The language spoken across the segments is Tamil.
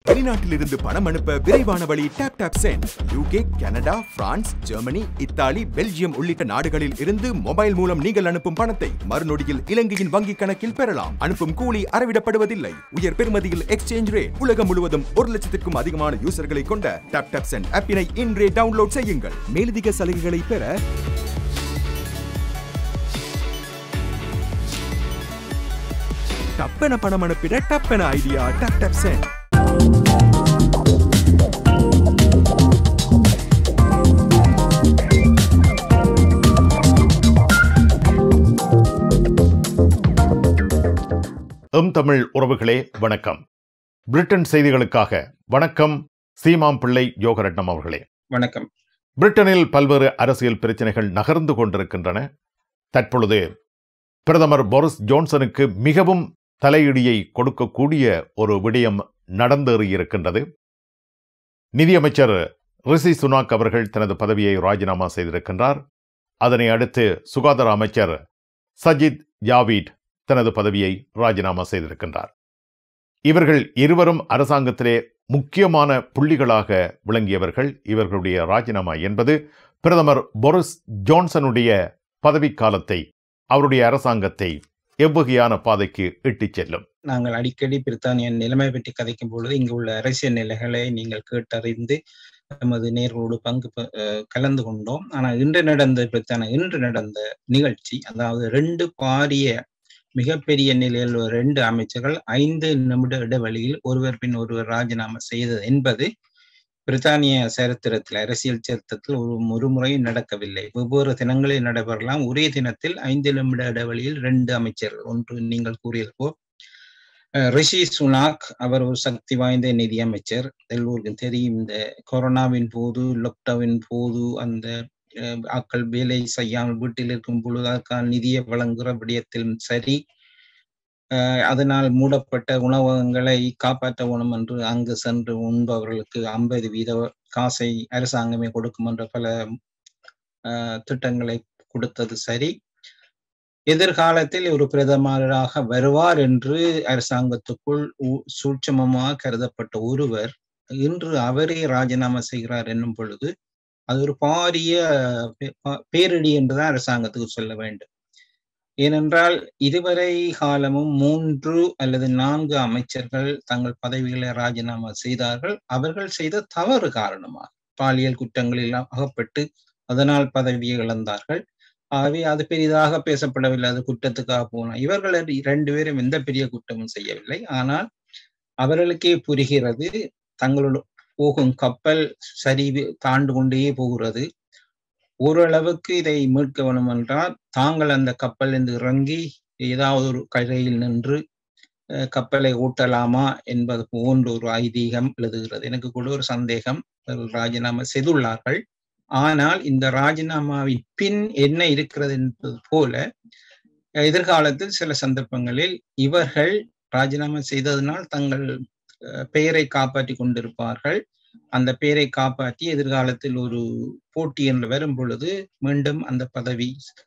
வெளிநாட்டிலிருந்து பணம் அனுப்ப விரைவான வழி tap tap send UK Canada France Germany Italy Belgium உள்ளிட்ட நாடுகளில் இருந்து மொபைல் மூலம் நீங்கள் அனுப்பும் பணத்தை மறுநொடியில் இலங்கையின் வங்கி கணக்கில் பெறலாம் அனுப்பும் கூலி அறவிடப்படுவதில்லை உயர் பெறுமதியில் எக்ஸ்சேஞ்ச் ரேட் உலகம் முழுவதும் ஒரு லட்சத்திற்கும் அதிகமான யூசர்களை கொண்ட டாப் டாப் சென்ட் ஆப்பினை இன்றே டவுன்லோட் செய்யுங்கள் மேலதிக சலுகைகளை பெற டப்பென பணம் அனுப்பிட டப்பென ஐடியா டாப் டாப் சென்ட் எம் தமிழ் உறவுகளே வணக்கம் பிரிட்டன் செய்திகளுக்காக வணக்கம் சீமாம் பிள்ளை யோகரட்னம் அவர்களே வணக்கம் பிரிட்டனில் பல்வேறு அரசியல் பிரச்சனைகள் நகர்ந்து கொண்டிருக்கின்றன தற்பொழுது பிரதமர் போரிஸ் ஜோன்சனுக்கு மிகவும் தலையிடியை கொடுக்கக்கூடிய ஒரு விடயம் நடந்தேறியிருக்கின்றது நிதியமைச்சர் ரிஷி சுனாக் அவர்கள் தனது பதவியை ராஜினாமா செய்திருக்கின்றார் அதனை அடுத்து சுகாதார அமைச்சர் சஜித் ஜாவீட் தனது பதவியை ராஜினாமா செய்திருக்கின்றார் இவர்கள் இருவரும் அரசாங்கத்திலே முக்கியமான புள்ளிகளாக விளங்கியவர்கள் இவர்களுடைய ராஜினாமா என்பது பிரதமர் பொரிஸ் ஜான்சனுடைய பதவிக்காலத்தை அவருடைய அரசாங்கத்தை எவ்வகையான பாதைக்கு இட்டுச் செல்லும் நாங்கள் அடிக்கடி பிரித்தானிய நிலைமை பற்றி கதைக்கும் பொழுது இங்கு உள்ள அரசியல் நிலைகளை நீங்கள் கேட்டறிந்து நமது நேர்களோடு பங்கு ப- அஹ் கலந்து கொண்டோம் ஆனால் இன்று நடந்த பிரித்தானிய இன்று நடந்த நிகழ்ச்சி அதாவது ரெண்டு பாரிய மிகப்பெரிய நிலையில் ஒரு ரெண்டு அமைச்சர்கள் ஐந்து நிமிட இடைவெளியில் ஒருவர் பின் ஒருவர் ராஜினாமா செய்தது என்பது பிரித்தானிய சரித்திரத்தில் அரசியல் சரித்திரத்தில் ஒரு ஒரு முறையும் நடக்கவில்லை வெவ்வேறு தினங்களில் நடைபெறலாம் ஒரே தினத்தில் ஐந்து நிமிட இடைவெளியில் ரெண்டு அமைச்சர்கள் ஒன்று நீங்கள் கூறியது போல் அஹ், ரிஷி சுனாக் அவர் ஒரு சக்தி வாய்ந்த நிதியமைச்சர் எல்லோருக்கும் தெரியும் இந்த கொரோனாவின் போது லாக்டவுன் போது அந்த அஹ், ஆட்கள் வேலை செய்யாமல் வீட்டில் இருக்கும் பொழுது அதற்கான நிதியை வழங்குகிற விடயத்திலும் சரி அஹ், அதனால் மூடப்பட்ட உணவகங்களை காப்பாற்ற வேணும் என்று அங்கு சென்று உண்பவர்களுக்கு ஐம்பது வீத காசை அரசாங்கமே கொடுக்கும் என்ற பல அஹ், திட்டங்களை கொடுத்தது சரி எதிர்காலத்தில் ஒரு பிரதமராக வருவார் என்று அரசாங்கத்துக்குள் உ- சூட்சமமாக கருதப்பட்ட ஒருவர் இன்று அவரே ராஜினாமா செய்கிறார் என்னும் பொழுது அது ஒரு பாரிய பே- பா- பேரிடி என்றுதான் அரசாங்கத்துக்கு சொல்ல வேண்டும் ஏனென்றால் இதுவரை காலமும் மூன்று அல்லது நான்கு அமைச்சர்கள் தங்கள் பதவிகளை ராஜினாமா செய்தார்கள் அவர்கள் செய்த தவறு காரணமாக பாலியல் குற்றங்களில் அகப்பட்டு அதனால் பதவியை இழந்தார்கள் ஆகவே அது பெரிதாக பேசப்படவில்லை அது குற்றத்துக்காக போன இவர்கள் இரண்டு பேரும் எந்த பெரிய குற்றமும் செய்யவில்லை ஆனால் அவர்களுக்கே புரிகிறது தங்களோட போகும் கப்பல் சரிவு தாண்டு கொண்டே போகிறது ஓரளவுக்கு இதை மீட்க வேணும் என்றால் தாங்கள் அந்த கப்பலிருந்து இறங்கி ஏதாவது ஒரு கரையில் நின்று அஹ், கப்பலை ஓட்டலாமா என்பது போன்ற ஒரு ஐதீகம் எழுதுகிறது எனக்கு கூட ஒரு சந்தேகம் அவர்கள் ராஜினாமா செய்துள்ளார்கள் ஆனால் இந்த ராஜினாமாவின் பின் என்ன இருக்கிறது என்பது போல அஹ், எதிர்காலத்தில் சில சந்தர்ப்பங்களில் இவர்கள் ராஜினாமா செய்ததனால் தங்கள் அஹ், பெயரை காப்பாற்றி கொண்டிருப்பார்கள் அந்த பெயரை காப்பாற்றி எதிர்காலத்தில் ஒரு போட்டி என்று வரும் பொழுது மீண்டும் அந்த பதவி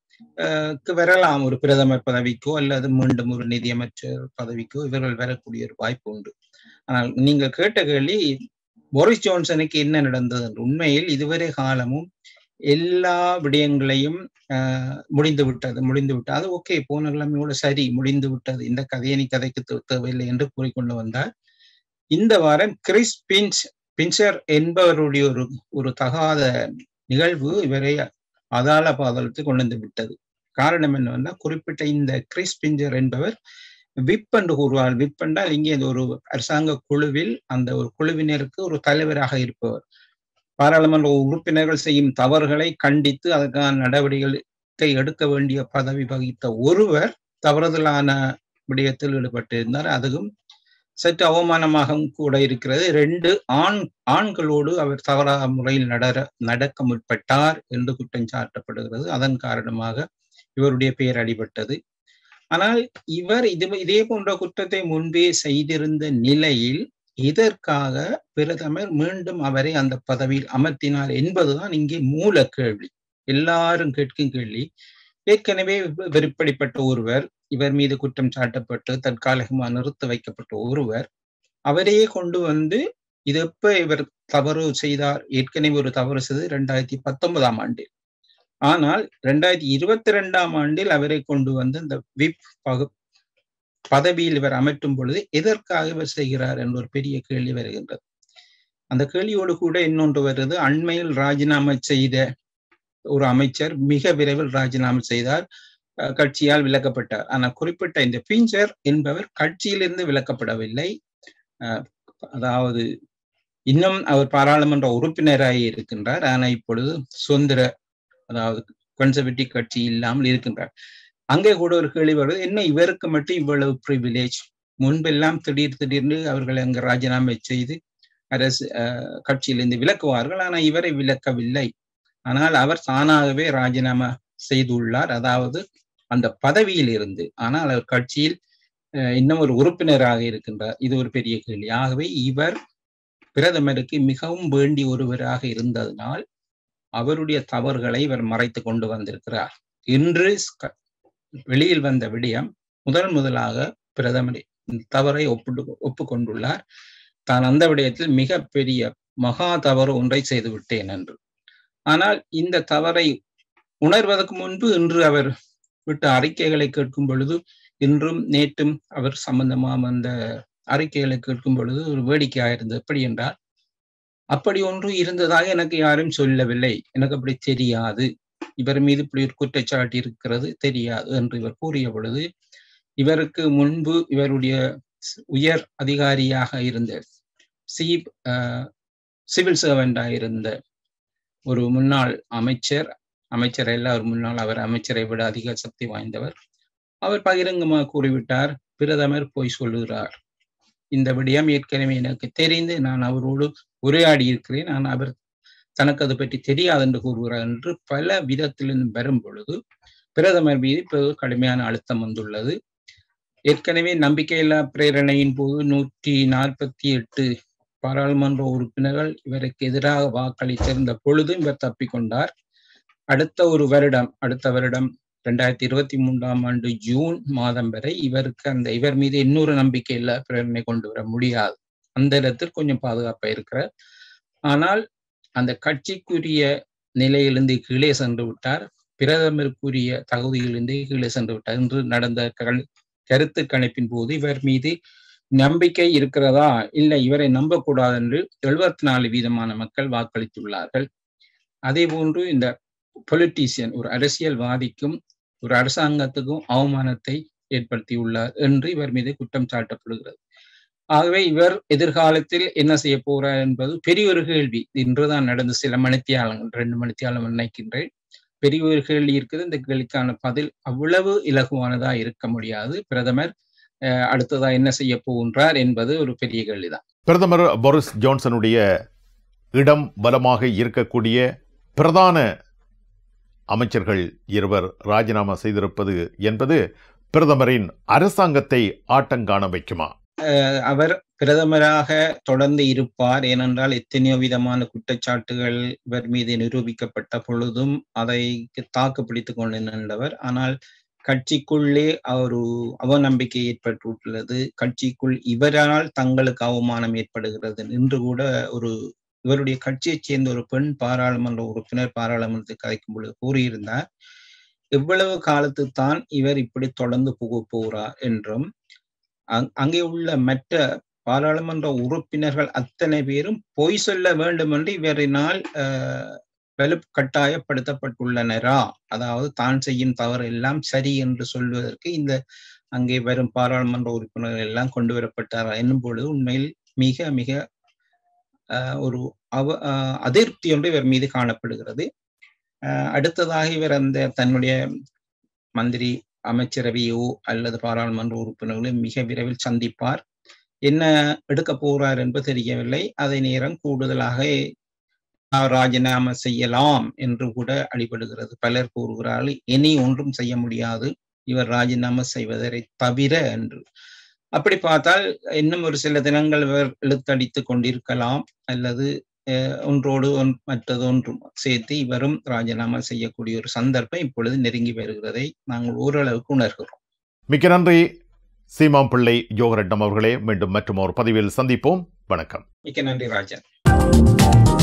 அஹ், க்கு வரலாம் ஒரு பிரதமர் பதவிக்கோ அல்லது மீண்டும் ஒரு நிதியமைச்சர் பதவிக்கோ இவர்கள் வரக்கூடிய ஒரு வாய்ப்பு உண்டு ஆனால் நீங்கள் கேட்ட கேள்வி போரிஸ் ஜான்சனுக்கு என்ன நடந்தது என்று உண்மையில் இதுவரை காலமும் எல்லா விடயங்களையும் ஆஹ், முடிந்து விட்டது முடிந்து விட்டது அது ஓகே போன கிழமையோட சரி முடிந்து விட்டது இந்த கதையை நீ கதைக்கு தே- தேவையில்லை என்று கூறிக்கொண்டு வந்தார் இந்த வாரம் கிறிஸ் பின்ச் பின்சர் என்பவருடைய ஒரு ஒரு தகாத நிகழ்வு இவரை அதாள பாதாளத்துக்கு கொண்டு வந்து விட்டது காரணம் என்னவென்னா குறிப்பிட்ட இந்த கிறிஸ் பிஞ்சர் என்பவர் விப் என்று கூறுவார் விப் என்றால் இங்கே இந்த ஒரு அரசாங்க குழுவில் அந்த ஒரு குழுவினருக்கு ஒரு தலைவராக இருப்பவர் பாராளுமன்ற உறுப்பினர்கள் செய்யும் தவறுகளை கண்டித்து அதற்கான நடவடிக்கைகளை எடுக்க வேண்டிய பதவி வகித்த ஒருவர் தவறுதலான விடயத்தில் ஈடுபட்டிருந்தார் அதுவும் சற்று அவமானமாகவும் கூட இருக்கிறது ரெண்டு ஆண் ஆண்களோடு அவர் தவறான முறையில் நடர நடக்க முற்பட்டார் என்று குற்றம் சாட்டப்படுகிறது அதன் காரணமாக இவருடைய பெயர் அடிபட்டது ஆனால் இவர் இது இதே போன்ற குற்றத்தை முன்பே செய்திருந்த நிலையில் இதற்காக பிரதமர் மீண்டும் அவரை அந்த பதவியில் அமர்த்தினார் என்பதுதான் இங்கே மூல கேள்வி எல்லாரும் கேட்கும் கேள்வி ஏற்கனவே வெறுப்படிப்பட்ட ஒருவர் இவர் மீது குற்றம் சாட்டப்பட்டு தற்காலிகமாக நிறுத்த வைக்கப்பட்ட ஒருவர் அவரையே கொண்டு வந்து இது எப்ப இவர் தவறு செய்தார் ஏற்கனவே ஒரு தவறு செய்து ரெண்டாயிரத்தி பத்தொன்பதாம் ஆண்டில் ஆனால் ரெண்டாயிரத்தி இருபத்தி ரெண்டாம் ஆண்டில் அவரை கொண்டு வந்து இந்த விப் பகு பதவியில் இவர் அமற்றும் பொழுது எதற்காக இவர் செய்கிறார் என்ற ஒரு பெரிய கேள்வி வருகின்றது அந்த கேள்வியோடு கூட இன்னொன்று வருது அண்மையில் ராஜினாமா செய்த ஒரு அமைச்சர் மிக விரைவில் ராஜினாமா செய்தார் கட்சியால் விலக்கப்பட்டார் ஆனால் குறிப்பிட்ட இந்த பிஞ்சர் என்பவர் கட்சியிலிருந்து விலக்கப்படவில்லை அதாவது இன்னும் அவர் பாராளுமன்ற உறுப்பினராக இருக்கின்றார் ஆனால் இப்பொழுது சுதந்திர அதாவது கன்சர்வேட்டிவ் கட்சி இல்லாமல் இருக்கின்றார் அங்கே கூட ஒரு கேள்வி வருது என்ன இவருக்கு மட்டும் இவ்வளவு ப்ரிவிலேஜ் முன்பெல்லாம் திடீர் திடீர்னு அவர்கள் அங்கு ராஜினாமா செய்து அரசு கட்சியிலிருந்து விலக்குவார்கள் ஆனால் இவரை விலக்கவில்லை ஆனால் அவர் தானாகவே ராஜினாமா செய்துள்ளார் அதாவது அந்த பதவியில் இருந்து ஆனால் அவர் கட்சியில் இன்னும் ஒரு உறுப்பினராக இருக்கின்றார் இது ஒரு பெரிய கேள்வி ஆகவே இவர் பிரதமருக்கு மிகவும் வேண்டி ஒருவராக இருந்ததனால் அவருடைய தவறுகளை இவர் மறைத்து கொண்டு வந்திருக்கிறார் இன்று வெளியில் வந்த விடயம் முதல் முதலாக பிரதமர் தவறை ஒப்பிட்டு ஒப்புக்கொண்டுள்ளார் தான் அந்த விடயத்தில் மிக பெரிய மகா தவறு ஒன்றை செய்து விட்டேன் என்று ஆனால் இந்த தவறை உணர்வதற்கு முன்பு இன்று அவர் விட்ட அறிக்கைகளை கேட்கும் பொழுது இன்றும் நேற்றும் அவர் சம்பந்தமாக அந்த அறிக்கைகளை கேட்கும் பொழுது ஒரு வேடிக்கையாக இருந்தது எப்படி என்றால் அப்படி ஒன்று இருந்ததாக எனக்கு யாரும் சொல்லவில்லை எனக்கு அப்படி தெரியாது இவர் மீது இப்படி ஒரு குற்றச்சாட்டு இருக்கிறது தெரியாது என்று இவர் கூறிய பொழுது இவருக்கு முன்பு இவருடைய உயர் அதிகாரியாக இருந்த சி சிவில் சர்வெண்டாக இருந்த ஒரு முன்னாள் அமைச்சர் அமைச்சர் அல்ல ஒரு முன்னாள் அவர் அமைச்சரை விட அதிக சக்தி வாய்ந்தவர் அவர் பகிரங்கமாக கூறிவிட்டார் பிரதமர் போய் சொல்லுகிறார் இந்த விடயம் ஏற்கனவே எனக்கு தெரிந்து நான் அவரோடு உரையாடி இருக்கிறேன் நான் அவர் தனக்கு அது பற்றி தெரியாது என்று கூறுகிறார் என்று பல விதத்திலிருந்து வரும் பொழுது பிரதமர் மீது இப்போது கடுமையான அழுத்தம் வந்துள்ளது ஏற்கனவே நம்பிக்கையில்லா பிரேரணையின் போது நூற்றி நாற்பத்தி எட்டு பாராளுமன்ற உறுப்பினர்கள் இவருக்கு எதிராக வாக்களித்திருந்த பொழுதும் இவர் தப்பிக்கொண்டார் அடுத்த ஒரு வருடம் அடுத்த வருடம் ரெண்டாயிரத்தி இருபத்தி மூன்றாம் ஆண்டு ஜூன் மாதம் வரை இவருக்கு அந்த இவர் மீது இன்னொரு நம்பிக்கை இல்ல பிரேரணை கொண்டு வர முடியாது அந்த இடத்தில் கொஞ்சம் பாதுகாப்பா இருக்கிறார் ஆனால் அந்த கட்சிக்குரிய நிலையிலிருந்து கீழே சென்று விட்டார் பிரதமருக்குரிய தகுதியிலிருந்து கீழே சென்று விட்டார் என்று நடந்த கருத்து கணிப்பின் போது இவர் மீது நம்பிக்கை இருக்கிறதா இல்லை இவரை நம்பக்கூடாது என்று எழுபத்தி நாலு வீதமான மக்கள் வாக்களித்துள்ளார்கள் அதே போன்று இந்த பொலிட்டீசியன் ஒரு அரசியல்வாதிக்கும் ஒரு அரசாங்கத்துக்கும் அவமானத்தை ஏற்படுத்தியுள்ளார் என்று இவர் மீது குற்றம் சாட்டப்படுகிறது ஆகவே இவர் எதிர்காலத்தில் என்ன செய்ய போறார் என்பது பெரிய ஒரு கேள்வி இன்றுதான் நடந்த சில மணித்தியாலங்கள் ரெண்டு மணித்தியாலம் நினைக்கின்றேன் பெரிய ஒரு கேள்வி இருக்குது இந்த கேள்விக்கான பதில் அவ்வளவு இலகுவானதா இருக்க முடியாது பிரதமர் அடுத்ததா என்ன செய்ய போகின்றார் என்பது ஒரு பெரிய கேள்விதான் பிரதமர் போரிஸ் ஜான்சனுடைய இடம் பலமாக இருக்கக்கூடிய பிரதான அமைச்சர்கள் இருவர் ராஜினாமா செய்திருப்பது என்பது பிரதமரின் அரசாங்கத்தை ஆட்டங்காண வைக்குமா அவர் பிரதமராக தொடர்ந்து இருப்பார் ஏனென்றால் எத்தனையோ விதமான குற்றச்சாட்டுகள் இவர் மீது நிரூபிக்கப்பட்ட பொழுதும் அதை தாக்கு பிடித்துக் கொண்டு நின்றவர் ஆனால் கட்சிக்குள்ளே ஒரு அவநம்பிக்கை ஏற்பட்டுள்ளது கட்சிக்குள் இவரால் தங்களுக்கு அவமானம் ஏற்படுகிறது என்று கூட ஒரு இவருடைய கட்சியைச் சேர்ந்த ஒரு பெண் பாராளுமன்ற உறுப்பினர் பாராளுமன்றத்துக்கு அழைக்கும் பொழுது கூறியிருந்தார் எவ்வளவு காலத்து தான் இவர் இப்படி தொடர்ந்து புக போகிறார் என்றும் அங்கே உள்ள மற்ற பாராளுமன்ற உறுப்பினர்கள் அத்தனை பேரும் பொய் சொல்ல வேண்டும் என்று இவரினால் வலு கட்டாயப்படுத்தப்பட்டுள்ளனரா அதாவது தான் செய்யும் தவறு எல்லாம் சரி என்று சொல்வதற்கு இந்த அங்கே வரும் பாராளுமன்ற உறுப்பினர்கள் எல்லாம் கொண்டு வரப்பட்டாரா என்னும் பொழுது உண்மையில் மிக மிக ஒரு அவ அதிருப்தி ஒன்று இவர் மீது காணப்படுகிறது அடுத்ததாக இவர் அந்த தன்னுடைய மந்திரி அமைச்சரவையோ அல்லது பாராளுமன்ற உறுப்பினர்களோ மிக விரைவில் சந்திப்பார் என்ன எடுக்க போறார் என்பது தெரியவில்லை அதே நேரம் கூடுதலாக ராஜினாமா செய்யலாம் என்று கூட அடிபடுகிறது பலர் கூறுகிறார்கள் இனி ஒன்றும் செய்ய முடியாது இவர் ராஜினாமா செய்வதை தவிர என்று அப்படி பார்த்தால் இன்னும் ஒரு சில தினங்கள் இவர் இழுத்தடித்து கொண்டிருக்கலாம் அல்லது ஒன்றோடு ஒன் மற்றது ஒன்றும் சேர்த்து இவரும் ராஜினாமா செய்யக்கூடிய ஒரு சந்தர்ப்பம் இப்பொழுது நெருங்கி வருகிறதை நாங்கள் ஓரளவுக்கு உணர்கிறோம் மிக்க நன்றி சீமாம் பிள்ளை யோகரட்னம் அவர்களே மீண்டும் மற்றும் ஒரு பதிவில் சந்திப்போம் வணக்கம் மிக்க நன்றி ராஜன்